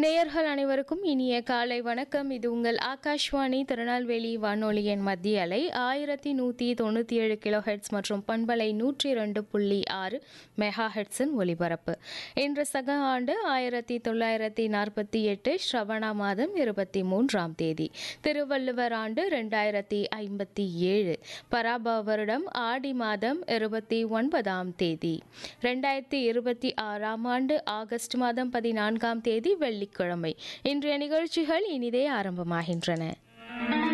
நேயர்கள் அனைவருக்கும் இனிய காலை வணக்கம் இது உங்கள் ஆகாஷ்வாணி திருநெல்வேலி வானொலியின் மத்திய அலை ஆயிரத்தி நூற்றி தொண்ணூற்றி ஏழு கிலோ ஹெட்ஸ் மற்றும் பண்பலை நூற்றி ரெண்டு புள்ளி ஆறு மெகா ஹெட்ஸின் ஒலிபரப்பு இன்று சக ஆண்டு ஆயிரத்தி தொள்ளாயிரத்தி நாற்பத்தி எட்டு ஸ்ரவண மாதம் இருபத்தி மூன்றாம் தேதி திருவள்ளுவர் ஆண்டு ரெண்டாயிரத்தி ஐம்பத்தி ஏழு பராப வருடம் ஆடி மாதம் இருபத்தி ஒன்பதாம் தேதி ரெண்டாயிரத்தி இருபத்தி ஆறாம் ஆண்டு ஆகஸ்ட் மாதம் பதினான்காம் தேதி வெள்ளிக்கிழமை இன்றைய நிகழ்ச்சிகள் இனிதே ஆரம்பமாகின்றன